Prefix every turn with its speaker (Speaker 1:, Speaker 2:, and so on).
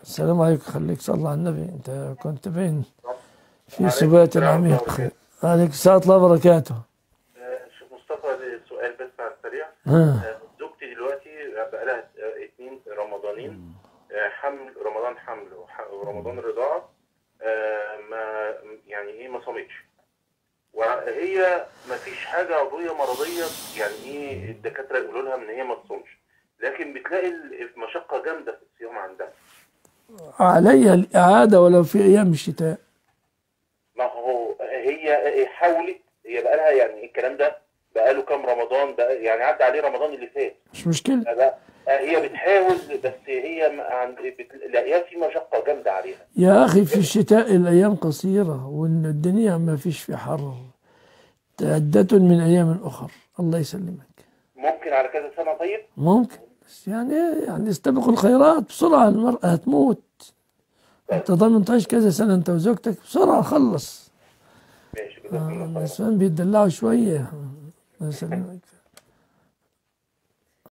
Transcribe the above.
Speaker 1: السلام عليكم خليك صلى على النبي انت كنت بين في سبات عميق عليك السلام الله وبركاته
Speaker 2: شيخ مصطفى سؤال بس على السريع
Speaker 1: ها
Speaker 2: آه، زوجتي دلوقتي بقى لها آه، اتنين رمضانين آه، حمل رمضان حمل وح- ورمضان رضاعة آه، ما يعني ايه ما صامتش وهي ما فيش حاجة عضوية مرضية يعني ايه الدكاترة يقولوا لها ان هي ما تصومش لكن بتلاقي المشقة جامدة في الصيام عندها
Speaker 1: علي الإعادة ولو في أيام الشتاء
Speaker 2: ما هو هي حاولت هي بقى لها يعني الكلام ده بقى له كام رمضان بقى يعني عدى عليه رمضان اللي فات
Speaker 1: مش مشكلة
Speaker 2: لا هي بتحاول بس هي م- عند بتلاقيها في مشقة جامدة عليها
Speaker 1: يا أخي في الشتاء الأيام قصيرة وإن الدنيا ما فيش في حر عدة من أيام أخر الله يسلمك
Speaker 2: ممكن على كذا سنة طيب
Speaker 1: ممكن بس يعني يعني استبقوا الخيرات بسرعة المرأة هتموت أنت ضمنتهاش كذا سنة أنت وزوجتك بسرعة خلص
Speaker 2: ماشي كده
Speaker 1: آه، النسوان بيدلعوا شوية الله يسلمك